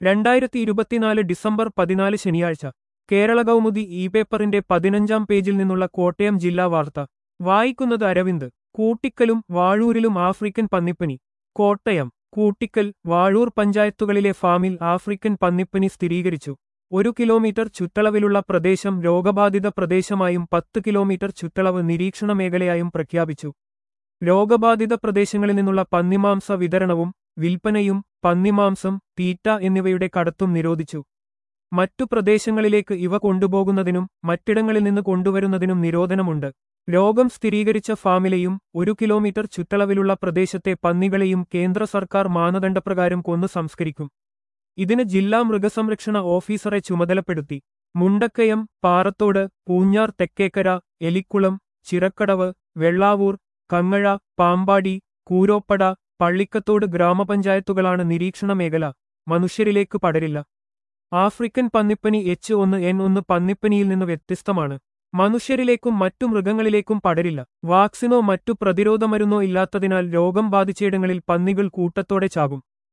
രണ്ടായിരത്തി ഇരുപത്തിനാല് ഡിസംബർ പതിനാല് ശനിയാഴ്ച കേരള കൗമുദി ഇ പേപ്പറിന്റെ പതിനഞ്ചാം പേജിൽ നിന്നുള്ള കോട്ടയം ജില്ലാ വാർത്ത വായിക്കുന്നത് അരവിന്ദ് കൂട്ടിക്കലും വാഴൂരിലും ആഫ്രിക്കൻ പന്നിപ്പനി കോട്ടയം കൂട്ടിക്കൽ വാഴൂർ പഞ്ചായത്തുകളിലെ ഫാമിൽ ആഫ്രിക്കൻ പന്നിപ്പനി സ്ഥിരീകരിച്ചു ഒരു കിലോമീറ്റർ ചുറ്റളവിലുള്ള പ്രദേശം രോഗബാധിത പ്രദേശമായും പത്ത് കിലോമീറ്റർ ചുറ്റളവ് നിരീക്ഷണ മേഖലയായും പ്രഖ്യാപിച്ചു രോഗബാധിത പ്രദേശങ്ങളിൽ നിന്നുള്ള പന്നിമാംസ വിതരണവും വിൽപ്പനയും പന്നിമാംസം തീറ്റ എന്നിവയുടെ കടത്തും നിരോധിച്ചു മറ്റു പ്രദേശങ്ങളിലേക്ക് ഇവ കൊണ്ടുപോകുന്നതിനും മറ്റിടങ്ങളിൽ നിന്ന് കൊണ്ടുവരുന്നതിനും നിരോധനമുണ്ട് രോഗം സ്ഥിരീകരിച്ച ഫാമിലെയും ഒരു കിലോമീറ്റർ ചുറ്റളവിലുള്ള പ്രദേശത്തെ പന്നികളെയും കേന്ദ്ര സർക്കാർ മാനദണ്ഡപ്രകാരം കൊന്നു സംസ്കരിക്കും ഇതിന് ജില്ലാ മൃഗസംരക്ഷണ ഓഫീസറെ ചുമതലപ്പെടുത്തി മുണ്ടക്കയം പാറത്തോട് പൂഞ്ഞാർ തെക്കേക്കര എലിക്കുളം ചിറക്കടവ് വെള്ളാവൂർ കങ്ങഴ പാമ്പാടി കൂരോപ്പട പള്ളിക്കത്തോട് ഗ്രാമപഞ്ചായത്തുകളാണ് നിരീക്ഷണ മേഖല മനുഷ്യരിലേക്ക് പടരില്ല ആഫ്രിക്കൻ പന്നിപ്പനി എച്ച് ഒന്ന് എൻ ഒന്ന് പന്നിപ്പനിയിൽ നിന്ന് വ്യത്യസ്തമാണ് മനുഷ്യരിലേക്കും മറ്റു മൃഗങ്ങളിലേക്കും പടരില്ല വാക്സിനോ മറ്റു പ്രതിരോധമരുന്നോ ഇല്ലാത്തതിനാൽ രോഗം ബാധിച്ചയിടങ്ങളിൽ പന്നികൾ കൂട്ടത്തോടെ ചാകും